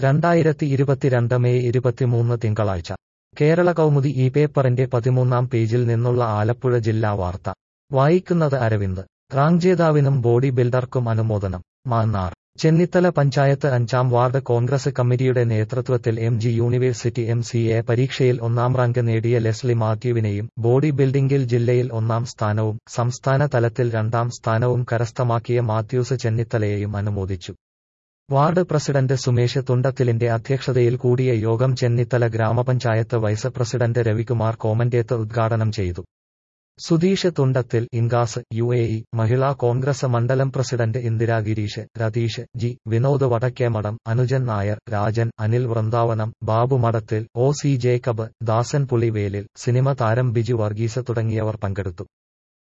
രണ്ടായിരത്തി ഇരുപത്തിരണ്ട് മെയ് ഇരുപത്തിമൂന്ന് തിങ്കളാഴ്ച കേരള കൗമുദി ഈ പേപ്പറിന്റെ പതിമൂന്നാം പേജിൽ നിന്നുള്ള ആലപ്പുഴ ജില്ലാ വാർത്ത വായിക്കുന്നത് അരവിന്ദ് റാങ്ക് ജേതാവിനും ബോഡി ബിൽഡർക്കും അനുമോദനം മാന്നാർ ചെന്നിത്തല പഞ്ചായത്ത് അഞ്ചാം വാർഡ് കോൺഗ്രസ് കമ്മിറ്റിയുടെ നേതൃത്വത്തിൽ M G university M C A പരീക്ഷയിൽ ഒന്നാം റാങ്ക് നേടിയ ലെസ്ലി മാത്യുവിനെയും ബോഡി ബിൽഡിംഗിൽ ജില്ലയിൽ ഒന്നാം സ്ഥാനവും സംസ്ഥാന തലത്തിൽ രണ്ടാം സ്ഥാനവും കരസ്ഥമാക്കിയ മാത്യൂസ് ചെന്നിത്തലയെയും അനുമോദിച്ചു വാർഡ് പ്രസിഡന്റ് സുമേഷ് തുണ്ടത്തിലിന്റെ അധ്യക്ഷതയിൽ കൂടിയ യോഗം ചെന്നിത്തല ഗ്രാമപഞ്ചായത്ത് വൈസ് പ്രസിഡന്റ് രവികുമാർ കോമന്റേത്ത് ഉദ്ഘാടനം ചെയ്തു Sudheesh Thundathil INCAS U A E Mahila Congress മണ്ഡലം president Indira Gireesh Ratheesh G Vinod Vadakkemadom Anujan Nair Rajan Anil Vrindavanam Babu Madathil O C Jacob Dasan Pulivelil cinema താരം ബിജു വർഗീസ് തുടങ്ങിയവർ പങ്കെടുത്തു